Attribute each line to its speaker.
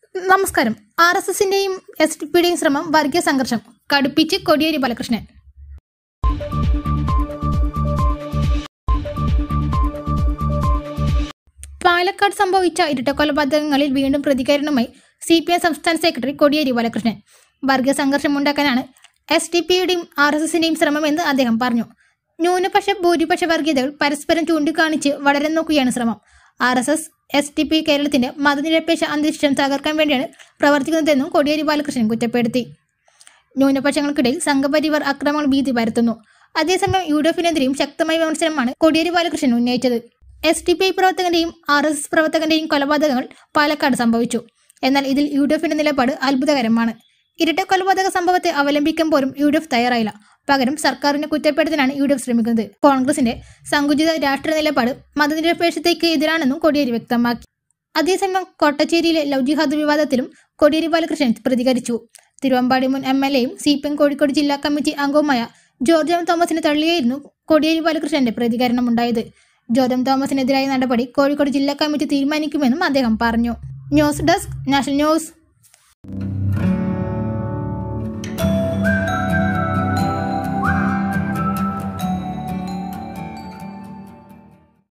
Speaker 1: നമസ്കാരം R S എസിന്റെയും S D പിയുടെയും ശ്രമം വർഗീയ സംഘർഷം കടുപ്പിച്ച് കോടിയേരി ബാലകൃഷ്ണൻ പാലക്കാട് സംഭവിച്ച ഇരട്ടക്കൊലപാതകങ്ങളിൽ വീണ്ടും പ്രതികരണവുമായി സി പി എം സംസ്ഥാന സെക്രട്ടറി കോടിയേരി ബാലകൃഷ്ണൻ വർഗീയ സംഘർഷം ഉണ്ടാക്കാനാണ് എസ് ഡി പിയുടെയും ആർ എസ് എസിന്റെയും ശ്രമമെന്ന് അദ്ദേഹം പറഞ്ഞു ന്യൂനപക്ഷ ഭൂരിപക്ഷ വർഗീയതകൾ പരസ്പരം ചൂണ്ടിക്കാണിച്ച് വളരാൻ നോക്കുകയാണ് ശ്രമം R S S S T P കേരളത്തിന്റെ മതനിരപേക്ഷ അന്തരീക്ഷം തകർക്കാൻ വേണ്ടിയാണ് പ്രവർത്തിക്കുന്നതെന്നും കോടിയേരി ബാലകൃഷ്ണൻ കുറ്റപ്പെടുത്തി ന്യൂനപക്ഷങ്ങൾക്കിടയിൽ സംഘപരിവാർ അക്രമങ്ങൾ ഭീതി പരത്തുന്നു അതേസമയം യു ഡി എഫിനെതിരെയും ശക്തമായ വിമർശനമാണ് കോടിയേരി ബാലകൃഷ്ണൻ ഉന്നയിച്ചത് എസ് ടി പി ഐ പ്രവർത്തകന്റെയും ആർ എസ് എസ് പ്രവർത്തകന്റെയും കൊലപാതകങ്ങൾ പാലക്കാട് സംഭവിച്ചു എന്നാൽ ഇതിൽ യു ഡി എഫിന്റെ നിലപാട് അത്ഭുതകരമാണ് ഇരട്ട കൊലപാതക സംഭവത്തെ അവലംബിക്കാൻ പോലും യു ഡി എഫ് തയ്യാറായില്ല പകരം സർക്കാരിനെ കുറ്റപ്പെടുത്താനാണ് യു ഡി എഫ് ശ്രമിക്കുന്നത് കോൺഗ്രസിന്റെ സങ്കുചിത രാഷ്ട്രീയ നിലപാട് മതനിരപേക്ഷതയ്ക്ക് എതിരാണെന്നും കോടിയേരി വ്യക്തമാക്കി അതേസമയം കോട്ടച്ചേരിയിലെ ലവ് ജിഹാദ് വിവാദത്തിലും കോടിയേരി ബാലകൃഷ്ണൻ പ്രതികരിച്ചു തിരുവമ്പാടി മുൻ എം എൽ എയും സി പി എം കോഴിക്കോട് ജില്ലാ കമ്മിറ്റി അംഗവുമായ ജോർജ് എം തോമസിനെ തള്ളിയായിരുന്നു കോടിയേരി ബാലകൃഷ്ണന്റെ പ്രതികരണമുണ്ടായത് ജോർജ് എം തോമസിനെതിരായ നടപടി കോഴിക്കോട് ജില്ലാ കമ്മിറ്റി തീരുമാനിക്കുമെന്നും അദ്ദേഹം പറഞ്ഞു ന്യൂസ് ഡെസ്ക് നാഷണൽ ന്യൂസ്